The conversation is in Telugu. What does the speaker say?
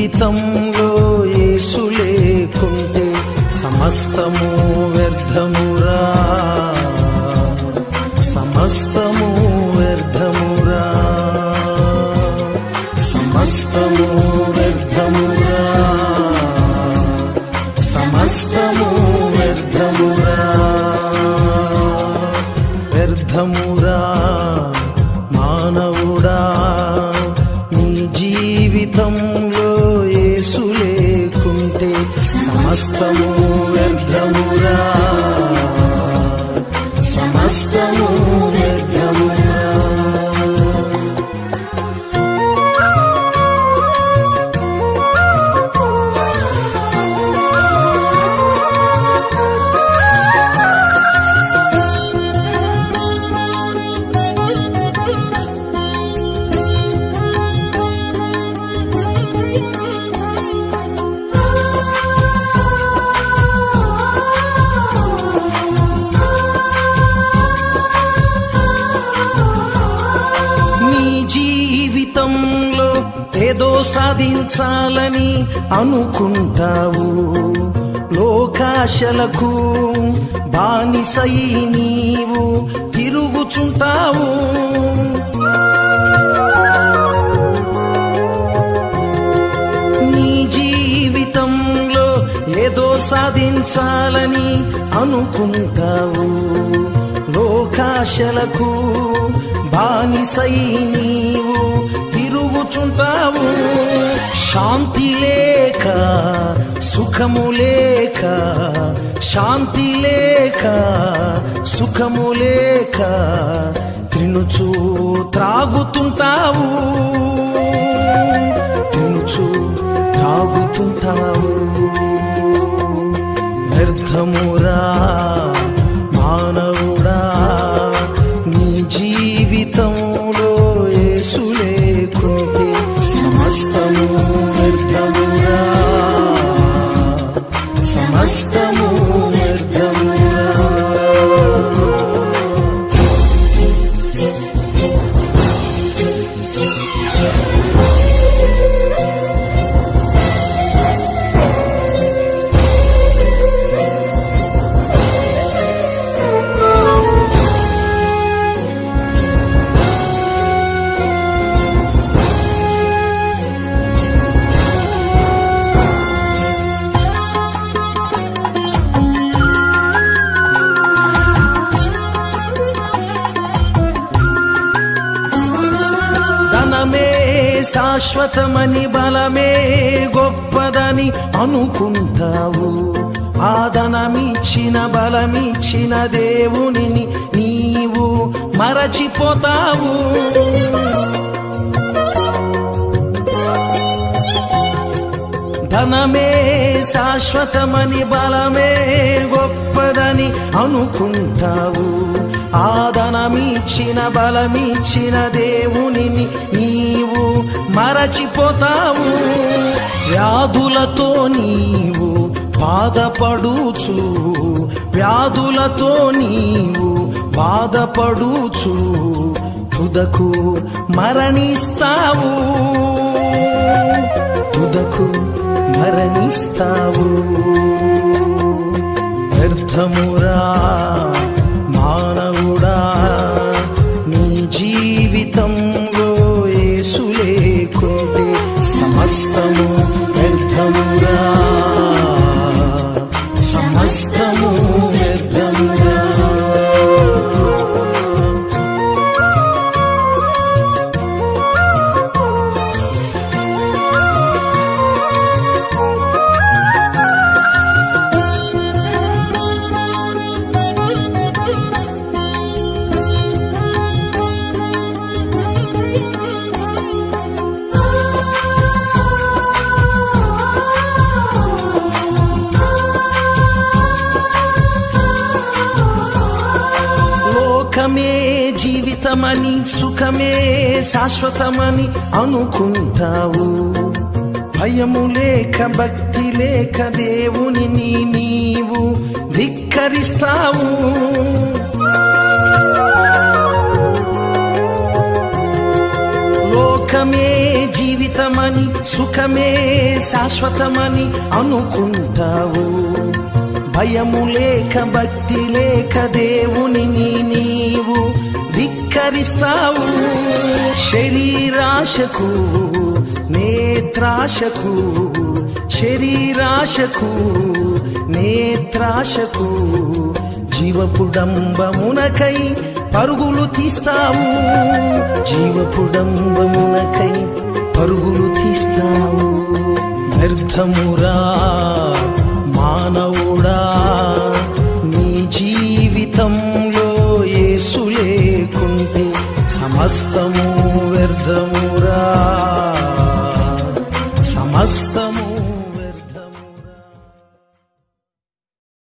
జీవితంలో యేసు లేకుంటే సమస్తము వ్యర్థమురా సమస్తము వ్యర్థమురా సమస్తము వ్యర్థమురా సమస్తము వ్యర్థమురా వ్యర్థమురా మానవుడా నీ జీవితంలో యేసు లేకుంటే సమస్తము వ్యర్థమురా సమస్తము వ్యర్థమురా నీ జీవితంలో ఏదో సాధించాలని అనుకుంటావు లోకాశలకు బానిసై నీవు తిరుగుచుంటావు నీ జీవితంలో ఏదో సాధించాలని అనుకుంటావు లోకాశలకు బానిసై నీవు తిరుగుచుంటావు శాంతి లేక సుఖము లేక శాంతి లేక సుఖము లేక తినుచు త్రాగుతుంటావు తినుచు తాగుతుంటావు వ్యర్థమురా మానవుడా నీ జీవితంలో యేసు లేకుంటే సమస్తము వ్యర్థమురా సమస్తము వ్యర్థమురా ధనమే శాశ్వతమని బలమే గొప్పదని అనుకుంటావు ఆ ధనమిచ్చిన బలమిచ్చిన దేవునిని నీవు మరచిపోతావు ధనమే శాశ్వతమని బలమే గొప్పదని అనుకుంటావు ఆ ధనమిచ్చిన బలమిచ్చిన దేవునిని నీవు మరచిపోతావు వ్యాధులతో నీవు బాధపడుచు వ్యాధులతో నీవు బాధపడుచు తుదకు మరణిస్తావు తుదకు మరణిస్తావు వ్యర్థమురా మానవుడా నీ జీవితంలో యేసు లేకుంటే సమస్తము వ్యర్థమురా సమస్తము వ్యర్థమురా లోకమే జీవితమని సుఖమే శాశ్వతమని అనుకుంటావు భయము లేక భక్తి లేక దేవుని నీవు ధిక్కరిస్తావు లోక లోకమే జీవితమని సుఖమే శాశ్వతమని అనుకుంటావు భయము లేక భక్తి లేక దేవుని నీవు ధిక్కరిస్తావు శరీరాశకు నేత్రాశకు శరీరాశకు నేత్రాశకు జీవపుడంబమునకై పరుగులు తీస్తావు జీవపుడంబమునకై పరుగులు తీస్తావు వ్యర్థమురా మానవుడా నీ జీవితంలో యేసు లేకుంటే సమస్తము